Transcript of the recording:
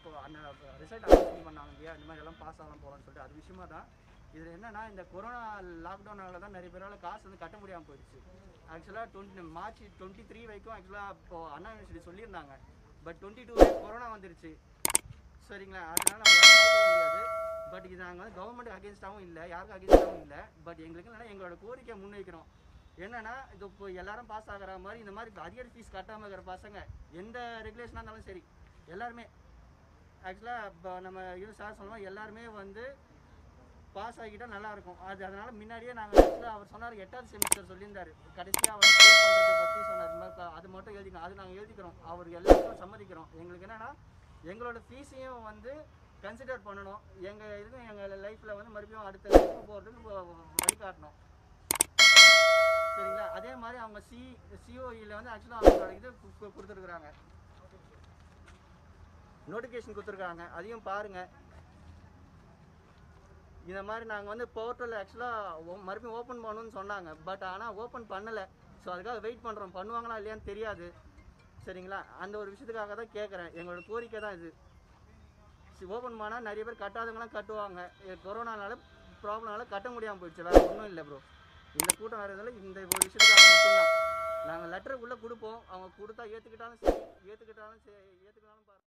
இப்போ அந்த result announce பண்ணாங்க இல்லையா இந்த மாதிரி எல்லாம் பாஸ் ஆகலாம் போகலாம்னு சொல்லிட்டு அது விஷயமா தான் இதில் என்னன்னா இந்த கொரோனா லாக்டவுனால தான் நிறைய பேரால காசு வந்து கட்ட முடியாமல் போயிடுச்சு ஆக்சுவலாக டுவெண்ட்டி மார்ச் டுவெண்ட்டி த்ரீ வரைக்கும் ஆக்சுவலாக இப்போ அண்ணா யூனிவர்சிட்டி சொல்லியிருந்தாங்க பட் டுவெண்ட்டி டூ கொரோனா வந்துருச்சு சரிங்களா அதனால நம்ம யாரும் சொல்ல முடியாது பட் இது நாங்கள் வந்து கவர்மெண்ட் அகேன்ஸ்டாகவும் இல்லை யாருக்கும் அகேன்ஸ்டாகவும் இல்லை பட் எங்களுக்கு என்னன்னா எங்களோட கோரிக்கை முன்வைக்கிறோம் என்னன்னா இது இப்போ எல்லாரும் பாஸ் ஆகுற மாதிரி இந்த மாதிரி அரியர் ஃபீஸ் கட்டாமல் இருக்கிற பசங்க எந்த ரெகுலேஷனாக இருந்தாலும் சரி எல்லாருமே ஆக்சுவலாக இப்போ நம்ம இது சார் சொல்லுவோம் எல்லாருமே வந்து பாஸ் ஆகிட்டா நல்லா இருக்கும் அது அதனால முன்னாடியே நாங்கள் ஆக்சுவலாக அவர் சொன்னார் எட்டாவது செமிஸ்டர் சொல்லியிருந்தாரு கடைசியாக அவர் பே பண்ணுறதை பற்றி சொன்னார் இந்த மாதிரி அது மட்டும் எழுதிக்கணும் அது நாங்கள் எழுதிக்கிறோம் அவர் எல்லாருக்கும் சம்மதிக்கிறோம் எங்களுக்கு என்னன்னா எங்களோட ஃபீஸையும் வந்து கன்சிடர் பண்ணணும் எங்கள் இது எங்கள் லைஃப்பில் வந்து மறுபடியும் அடுத்த லைஃப் போகிறதுக்கு வழிகாட்டணும் சரிங்களா அதே மாதிரி அவங்க சி சிஓஇயில் வந்து ஆக்சுவலாக அவங்களோட இது கு- கு- கொடுத்துருக்குறாங்க நோட்டிஃபிகேஷன் கொடுத்துருக்காங்க அதையும் பாருங்கள் இந்த மாதிரி நாங்கள் வந்து போர்ட்டல் ஆக்சுவலாக மறுபடியும் ஓப்பன் பண்ணணும்னு சொன்னாங்க பட் ஆனால் ஓப்பன் பண்ணலை ஸோ அதுக்காக வெயிட் பண்ணுறோம் பண்ணுவாங்களா இல்லையான்னு தெரியாது சரிங்களா அந்த ஒரு விஷயத்துக்காக தான் கேட்குறேன் எங்களோட கோரிக்கை தான் இது ஓப்பன் பண்ணால் நிறைய பேர் கட்டாதவங்களாம் கட்டுவாங்க இது கொரோனானால ப்ராப்ளம்னால கட்ட முடியாமல் போயிடுச்சு வேறு ஒன்றும் இல்லை ப்ரோ இந்த கூட்டம் வரதுனால இந்த ஒரு விஷயத்துக்காக மட்டும்தான் நாங்கள் லெட்டருக்குள்ளே கொடுப்போம் அவங்க கொடுத்தா ஏற்றுக்கிட்டாலும் சரி ஏற்றுக்கிட்டாலும் சரி ஏற்றுக்கிட்டாலும் பாரு